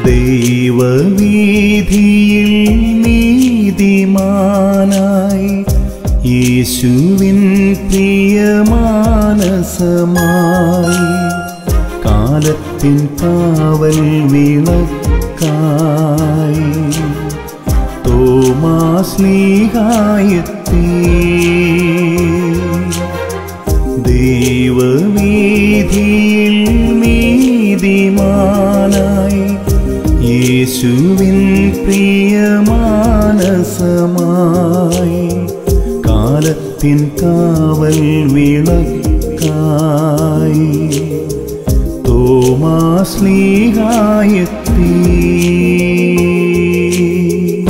ദൈവവീതിയിൽ നീതിമാനായി യേശുവിൻ പ്രിയമാനസമായി കാലത്തിൻ കാവൽ വിളക്കായി തോമാസ്നേഹായത്തേ ദൈവവീതിയിൽ നീതിമാനായി യേശുവിൻ പ്രിയമാനസമായി കാലത്തിൻ കാവൽ വിളക്കായി തോമാസ്നേഹായത്തേ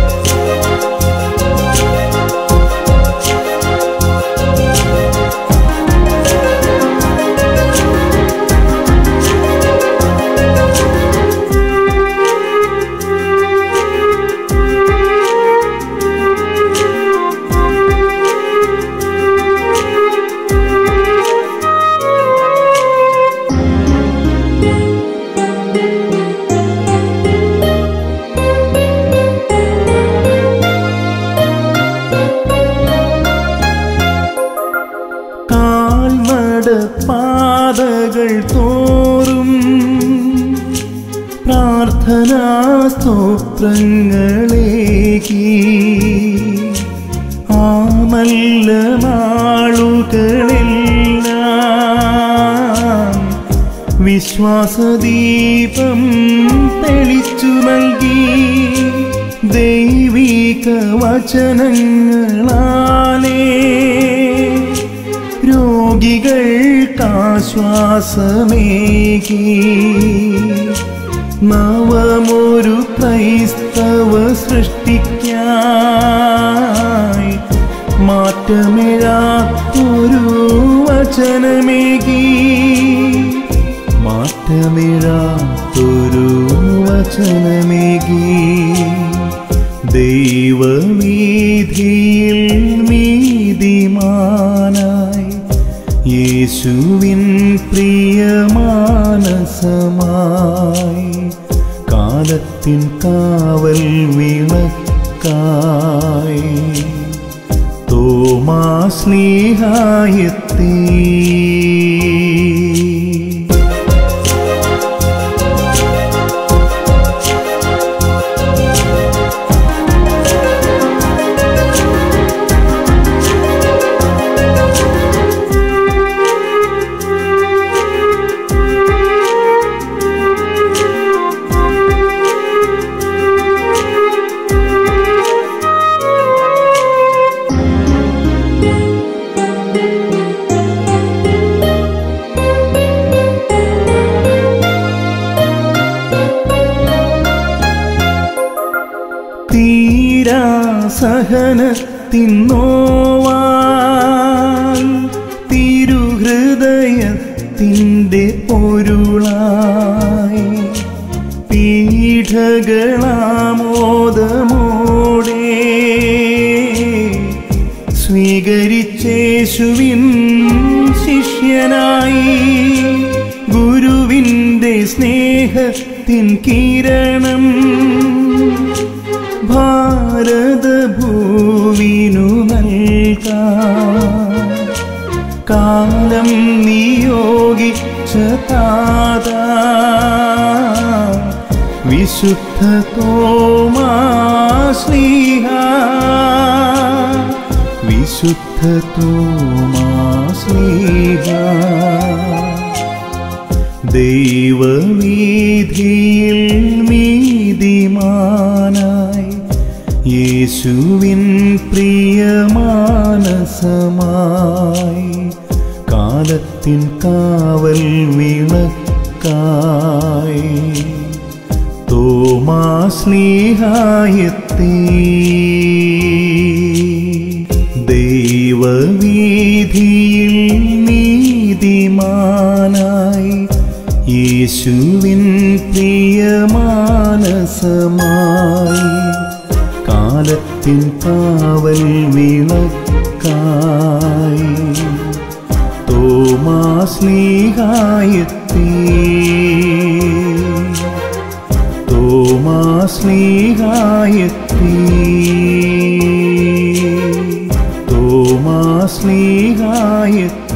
കാൽനട പാതകൾ തോറും പ്രാർത്ഥനാ സ്തോത്രങ്ങളേകി ആ നല്ല നാളുകളെല്ലാം വിശ്വാസദീപം തെളിച്ചു നൽകി ദൈവിക വചനങ്ങളാലേ രോഗികൾക്കാശ്വാസമേകി നവമൊരു ക്രൈസ്തവ സൃഷ്ടിക്കായി മാറ്റമിഴാത്തൊരു വചനമേകി മാറ്റമിഴാത്തൊരു വചനമേകി ദൈവവീതിയിൽ നീതിമാനായി യേശുവിൻ പ്രിയമാനസമായി കാലത്തിൻ കാവൽ വിളക്കായി തോമാസ്നേഹായത്തേ തീരാ സഹനത്തിൻ നോവാൽ തിരുഹൃദയത്തിൻ്റെ പൊരുളായി പീഠകളാമോദമോടെ സ്വീകരിച്ചേശുവിൻ ശിഷ്യനായി ഗുരുവിൻ്റെ സ്നേഹത്തിൻ കിരണം ഭാരതഭൂവിനു നൽകാം കാലം നിയോഗിച്ച താതാ വിശുദ്ധ തോമാശ്ലീഹ വിശുദ്ധ തോമാശ്ലീഹ ദൈവവീതിയിൽ നീതിമാനായി യേശുവിൻ പ്രിയമാനസമായി കാലത്തിൻ കാവൽ വിളക്കായി തോമാസ്നേഹായത്തേ ദൈവവീതിയിൽ നീതിമാനായി യേശുവിൻ പ്രിയമാനസമായി കാലത്തിൻ കാവൽ വിളക്കായി തോമാസ്നേഹായത്തേ തോമാസ്ലീഹായെത്തി തോമാസ്ലീഹായെത്തി